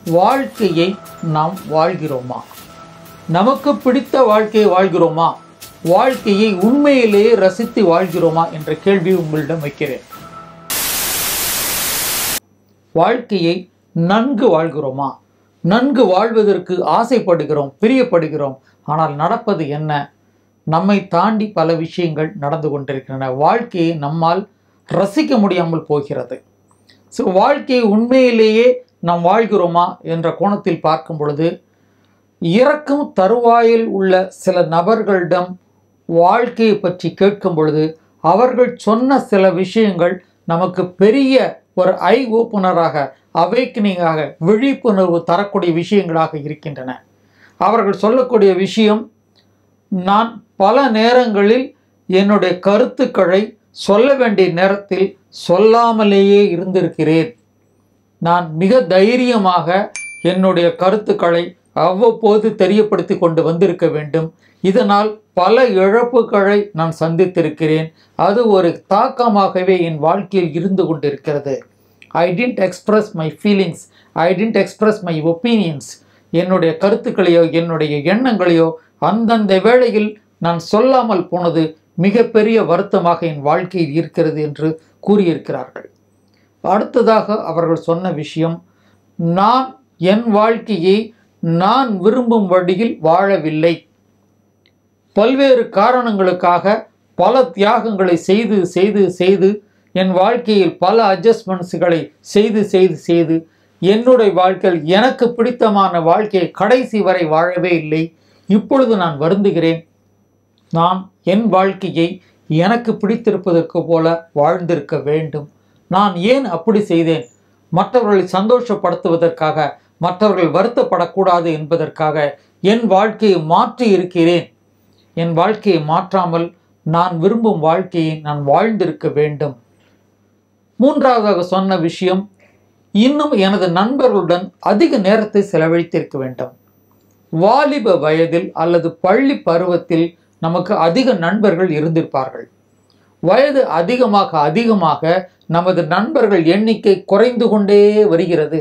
வாழ்க்கையை நாம் வாழ்கிறோமா நமக்கு பிடித்த வாழ்க்கையை வாழ்கிறோமா வாழ்க்கையை உண்மையிலேயே ரசித்து வாழ்கிறோமா என்ற கேள்வி உங்களிடம் வைக்கிறேன் வாழ்க்கையை நன்கு வாழ்கிறோமா நன்கு வாழ்வதற்கு ஆசைப்படுகிறோம் பிரியப்படுகிறோம் ஆனால் நடப்பது என்ன நம்மை தாண்டி பல விஷயங்கள் நடந்து கொண்டிருக்கின்றன வாழ்க்கையை நம்மால் ரசிக்க முடியாமல் போகிறது ஸோ வாழ்க்கையை உண்மையிலேயே நாம் வாழ்கிறோமா என்ற கோணத்தில் பார்க்கும் பொழுது இறக்கும் தருவாயில் உள்ள சில நபர்களிடம் வாழ்க்கையை பற்றி கேட்கும் பொழுது அவர்கள் சொன்ன சில விஷயங்கள் நமக்கு பெரிய ஒரு ஐ ஓப்பனராக அவேக்கனிங்காக விழிப்புணர்வு தரக்கூடிய விஷயங்களாக இருக்கின்றன அவர்கள் சொல்லக்கூடிய விஷயம் நான் பல நேரங்களில் என்னுடைய கருத்துக்களை சொல்ல வேண்டிய நேரத்தில் சொல்லாமலேயே இருந்திருக்கிறேன் நான் மிக தைரியமாக என்னுடைய கருத்துக்களை அவ்வப்போது தெரியப்படுத்தி கொண்டு வந்திருக்க வேண்டும் இதனால் பல இழப்புகளை நான் சந்தித்திருக்கிறேன் அது ஒரு தாக்கமாகவே என் வாழ்க்கையில் இருந்து கொண்டிருக்கிறது I tend express my feelings I tend express my opinions என்னுடைய கருத்துக்களையோ என்னுடைய எண்ணங்களையோ அந்தந்த வேளையில் நான் சொல்லாமல் போனது மிகப்பெரிய வருத்தமாக என் வாழ்க்கையில் இருக்கிறது என்று கூறியிருக்கிறார்கள் அடுத்ததாக அவர்கள் சொன்ன விஷயம் நான் என் வாழ்க்கையை நான் விரும்பும் வழியில் வாழவில்லை பல்வேறு காரணங்களுக்காக பல தியாகங்களை செய்து செய்து செய்து என் வாழ்க்கையில் பல அட்ஜஸ்ட்மெண்ட்ஸுகளை செய்து செய்து செய்து என்னுடைய வாழ்க்கையில் எனக்கு பிடித்தமான வாழ்க்கையை கடைசி வரை வாழவே இல்லை இப்பொழுது நான் வருந்துகிறேன் நான் என் வாழ்க்கையை எனக்கு பிடித்திருப்பதற்கு போல வாழ்ந்திருக்க வேண்டும் நான் ஏன் அப்படி செய்தேன் மற்றவர்களை சந்தோஷப்படுத்துவதற்காக மற்றவர்கள் வருத்தப்படக்கூடாது என்பதற்காக என் வாழ்க்கையை மாற்றி இருக்கிறேன் என் வாழ்க்கையை மாற்றாமல் நான் விரும்பும் வாழ்க்கையை நான் வாழ்ந்திருக்க வேண்டும் மூன்றாவதாக சொன்ன விஷயம் இன்னும் எனது நண்பர்களுடன் அதிக நேரத்தை செலவழித்திருக்க வேண்டும் வாலிப வயதில் அல்லது பள்ளி பருவத்தில் நமக்கு அதிக நண்பர்கள் இருந்திருப்பார்கள் வயது அதிகமாக அதிகமாக நமது நண்பர்கள் எண்ணிக்கை குறைந்து கொண்டே வருகிறது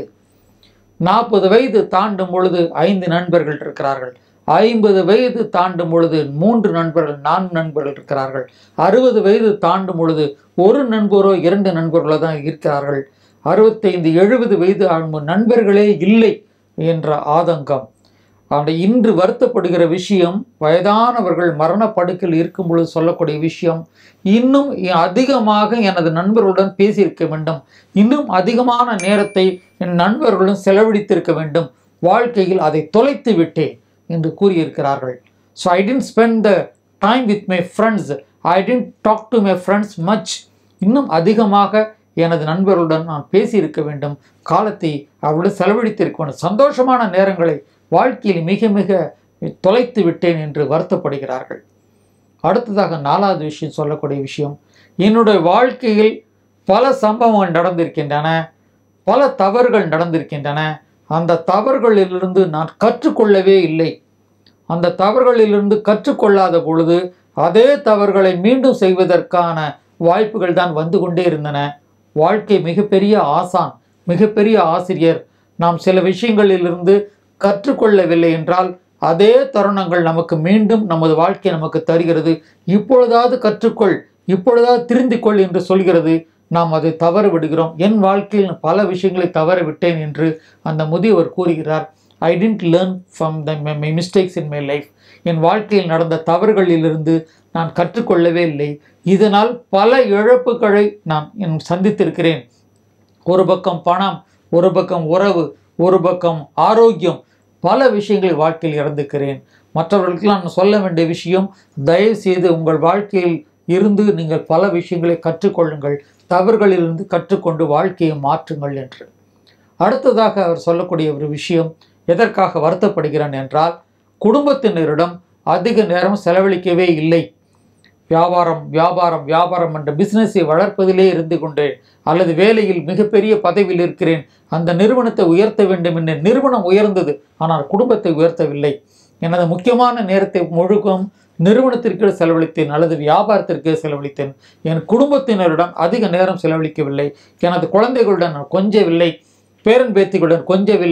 நாற்பது வயது தாண்டும் பொழுது ஐந்து நண்பர்கள் இருக்கிறார்கள் ஐம்பது வயது தாண்டும் பொழுது மூன்று நண்பர்கள் நான்கு நண்பர்கள் இருக்கிறார்கள் அறுபது வயது தாண்டும் பொழுது ஒரு நண்பரோ இரண்டு நண்பர்களோ தான் இருக்கிறார்கள் அறுபத்தைந்து எழுபது வயது ஆகும் நண்பர்களே இல்லை என்ற ஆதங்கம் அந்த இன்று வருத்தப்படுகிற விஷயம் வயதானவர்கள் மரணப்படுக்கையில் இருக்கும் பொழுது சொல்லக்கூடிய விஷயம் இன்னும் அதிகமாக எனது நண்பர்களுடன் பேசியிருக்க வேண்டும் இன்னும் அதிகமான நேரத்தை என் நண்பர்களுடன் செலவழித்திருக்க வேண்டும் வாழ்க்கையில் அதை தொலைத்து விட்டேன் என்று கூறியிருக்கிறார்கள் so I tend spend the time with my friends I tend talk to my friends much இன்னும் அதிகமாக எனது நண்பர்களுடன் நான் பேசியிருக்க வேண்டும் காலத்தை அவளுடன் செலவழித்திருக்க வேண்டும் சந்தோஷமான நேரங்களை வாழ்க்கையில் மிக மிக தொலைத்து விட்டேன் என்று வருத்தப்படுகிறார்கள் அடுத்ததாக நாலாவது விஷயம் சொல்லக்கூடிய விஷயம் என்னுடைய வாழ்க்கையில் பல சம்பவங்கள் நடந்திருக்கின்றன பல தவறுகள் நடந்திருக்கின்றன அந்த தவறுகளிலிருந்து நான் கற்றுக்கொள்ளவே இல்லை அந்த தவறுகளிலிருந்து கற்றுக்கொள்ளாத பொழுது அதே தவறுகளை மீண்டும் செய்வதற்கான வாய்ப்புகள் தான் வந்து கொண்டே இருந்தன வாழ்க்கை மிகப்பெரிய ஆசான் மிகப்பெரிய ஆசிரியர் நாம் சில விஷயங்களிலிருந்து கற்றுக்கொள்ளவில்லை என்றால் அதே தருணங்கள் நமக்கு மீண்டும் நமது வாழ்க்கை நமக்கு தருகிறது இப்பொழுதாவது கற்றுக்கொள் இப்பொழுதாவது திருந்திக்கொள் என்று சொல்கிறது நாம் அதை தவறு விடுகிறோம் என் வாழ்க்கையில் பல விஷயங்களை தவற விட்டேன் என்று அந்த முதியவர் கூறுகிறார் I tend learn from the my mistakes in my life என் வாழ்க்கையில் நடந்த தவறுகளிலிருந்து நான் கற்றுக்கொள்ளவே இல்லை இதனால் பல இழப்புகளை நான் என் சந்தித்திருக்கிறேன் ஒரு பக்கம் பணம் ஒரு பக்கம் உறவு ஒரு பக்கம் ஆரோக்கியம் பல விஷயங்களை வாழ்க்கையில் இறந்துக்கிறேன் மற்றவர்களுக்கு நான் சொல்ல வேண்டிய விஷயம் தயவு செய்து உங்கள் வாழ்க்கையில் இருந்து நீங்கள் பல விஷயங்களை கற்றுக்கொள்ளுங்கள் தவறுகளிலிருந்து கற்றுக்கொண்டு வாழ்க்கையை மாற்றுங்கள் என்று அடுத்ததாக அவர் சொல்லக்கூடிய ஒரு விஷயம் எதற்காக வருத்தப்படுகிறான் என்றால் குடும்பத்தினரிடம் அதிக நேரம் செலவழிக்கவே இல்லை வியாபாரம் வியாபாரம் வியாபாரம் என்ற பிசினஸை வளர்ப்பதிலே இருந்து கொண்டேன் அல்லது வேலையில் மிகப்பெரிய பதவியில் இருக்கிறேன் அந்த நிறுவனத்தை உயர்த்த வேண்டும் என்ற நிறுவனம் உயர்ந்தது ஆனால் குடும்பத்தை உயர்த்தவில்லை எனது முக்கியமான நேரத்தை முழுக்கும் நிறுவனத்திற்கு செலவழித்தேன் அல்லது வியாபாரத்திற்கு செலவழித்தேன் என் குடும்பத்தினருடன் அதிக நேரம் செலவழிக்கவில்லை எனது குழந்தைகளுடன் நான் கொஞ்சவில்லை பேரன் பேத்திகளுடன் கொஞ்சவில்லை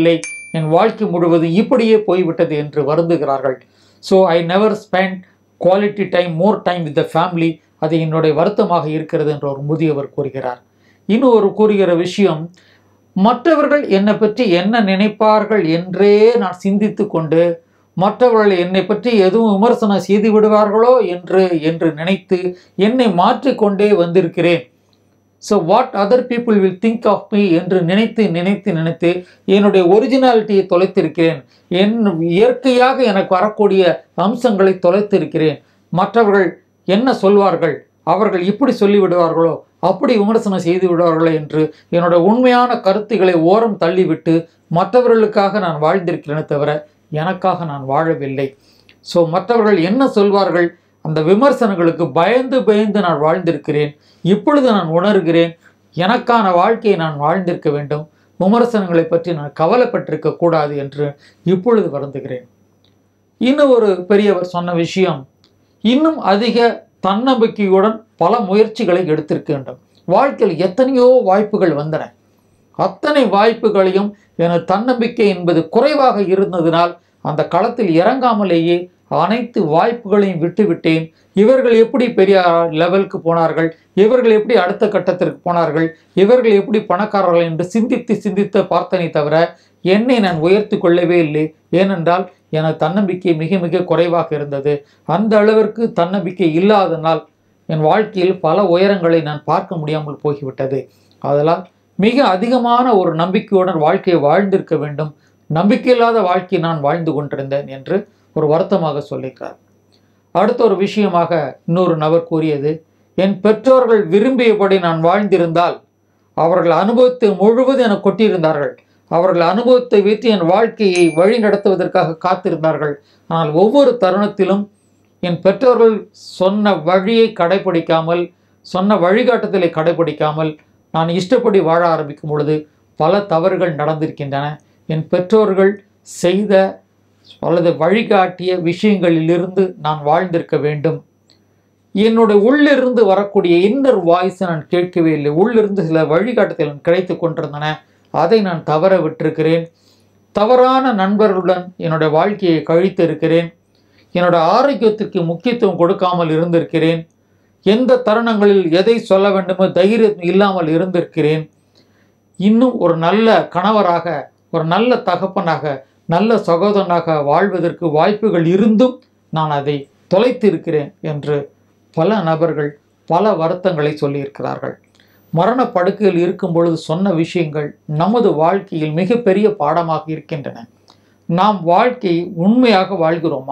என் வாழ்க்கை முழுவதும் இப்படியே போய்விட்டது என்று வருந்துகிறார்கள் so I never spend quality time more time with the family அது என்னுடைய வருத்தமாக இருக்கிறது என்று ஒரு முதியவர் கூறுகிறார் இன்னும் ஒரு கூறுகிற விஷயம் மற்றவர்கள் என்னை பற்றி என்ன நினைப்பார்கள் என்றே நான் சிந்தித்து கொண்டு மற்றவர்கள் என்னை பற்றி எதுவும் விமர்சனம் செய்து விடுவார்களோ என்று என்று நினைத்து என்னை மாற்றிக்கொண்டே வந்திருக்கிறேன் so what other people will think of me என்று நினைத்து நினைத்து நினைத்து என்னுடைய ஒரிஜினாலிட்டியை தொலைத்திருக்கிறேன் என் இயற்கையாக எனக்கு வரக்கூடிய அம்சங்களை தொலைத்திருக்கிறேன் மற்றவர்கள் என்ன சொல்வார்கள் அவர்கள் இப்படி சொல்லிவிடுவார்களோ அப்படி விமர்சனம் செய்து விடுவார்களோ என்று என்னோட உண்மையான கருத்துக்களை ஓரம் தள்ளிவிட்டு மற்றவர்களுக்காக நான் வாழ்ந்திருக்கிறேனே தவிர எனக்காக நான் வாழவில்லை ஸோ மற்றவர்கள் என்ன சொல்வார்கள் அந்த விமர்சனங்களுக்கு பயந்து பயந்து நான் வாழ்ந்திருக்கிறேன் இப்பொழுது நான் உணர்கிறேன் எனக்கான வாழ்க்கையை நான் வாழ்ந்திருக்க வேண்டும் விமர்சனங்களை பற்றி நான் கவலைப்பட்டிருக்க கூடாது என்று இப்பொழுது வருந்துகிறேன் இன்னும் ஒரு பெரியவர் சொன்ன விஷயம் இன்னும் அதிக தன்னம்பிக்கையுடன் பல முயற்சிகளை எடுத்திருக்க வேண்டும் வாழ்க்கையில் எத்தனையோ வாய்ப்புகள் வந்தன அத்தனை வாய்ப்புகளையும் எனது தன்னம்பிக்கை என்பது குறைவாக இருந்ததினால் அந்த களத்தில் இறங்காமலேயே அனைத்து வாய்ப்புகளையும் விட்டுவிட்டேன் இவர்கள் எப்படி பெரிய லெவலுக்கு போனார்கள் இவர்கள் எப்படி அடுத்த கட்டத்திற்கு போனார்கள் இவர்கள் எப்படி பணக்காரர்கள் என்று சிந்தித்து சிந்தித்து பார்த்தனே தவிர என்னை நான் உயர்த்தி கொள்ளவே இல்லை ஏனென்றால் எனது தன்னம்பிக்கை மிக மிக குறைவாக இருந்தது அந்த அளவிற்கு தன்னம்பிக்கை இல்லாதனால் என் வாழ்க்கையில் பல உயரங்களை நான் பார்க்க முடியாமல் போய்விட்டது அதனால் மிக அதிகமான ஒரு நம்பிக்கையுடன் வாழ்க்கையை வாழ்ந்திருக்க வேண்டும் நம்பிக்கையில்லாத வாழ்க்கையை நான் வாழ்ந்து கொண்டிருந்தேன் என்று ஒரு வருத்தமாக சொல்லிக்கிறார் அடுத்த ஒரு விஷயமாக இன்னொரு நபர் கூறியது என் பெற்றோர்கள் விரும்பியபடி நான் வாழ்ந்திருந்தால் அவர்கள் அனுபவத்தை முழுவதும் எனக்கு கொட்டியிருந்தார்கள் அவர்கள் அனுபவத்தை வைத்து என் வாழ்க்கையை வழி நடத்துவதற்காக காத்திருந்தார்கள் ஆனால் ஒவ்வொரு தருணத்திலும் என் பெற்றோர்கள் சொன்ன வழியை கடைபிடிக்காமல் சொன்ன வழிகாட்டுதலை கடைபிடிக்காமல் நான் இஷ்டப்படி வாழ ஆரம்பிக்கும் பொழுது பல தவறுகள் நடந்திருக்கின்றன என் பெற்றோர்கள் செய்த அல்லது வழிகாட்டிய விஷயங்களிலிருந்து நான் வாழ்ந்திருக்க வேண்டும் என்னுடைய உள்ளிருந்து வரக்கூடிய இன்னர் வாய்ஸை நான் கேட்கவே இல்லை உள்ளிருந்து சில வழிகாட்டுதல் கிடைத்து கொண்டிருந்தன அதை நான் தவற விட்டிருக்கிறேன் தவறான நண்பர்களுடன் என்னுடைய வாழ்க்கையை கழித்து இருக்கிறேன் என்னோட ஆரோக்கியத்திற்கு முக்கியத்துவம் கொடுக்காமல் இருந்திருக்கிறேன் எந்த தருணங்களில் எதை சொல்ல வேண்டுமோ தைரியம் இல்லாமல் இருந்திருக்கிறேன் இன்னும் ஒரு நல்ல கணவராக ஒரு நல்ல தகப்பனாக நல்ல சகோதரனாக வாழ்வதற்கு வாய்ப்புகள் இருந்தும் நான் அதை தொலைத்து இருக்கிறேன் என்று பல நபர்கள் பல வருத்தங்களை சொல்லியிருக்கிறார்கள் மரண படுக்கையில் இருக்கும் பொழுது சொன்ன விஷயங்கள் நமது வாழ்க்கையில் மிகப்பெரிய பாடமாக இருக்கின்றன நாம் வாழ்க்கையை உண்மையாக வாழ்கிறோமா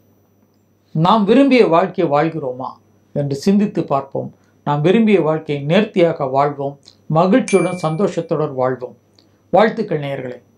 நாம் விரும்பிய வாழ்க்கையை வாழ்கிறோமா என்று சிந்தித்து பார்ப்போம் நாம் விரும்பிய வாழ்க்கையை நேர்த்தியாக வாழ்வோம் மகிழ்ச்சியுடன் சந்தோஷத்துடன் வாழ்வோம் வாழ்த்துக்கள் நேயர்களே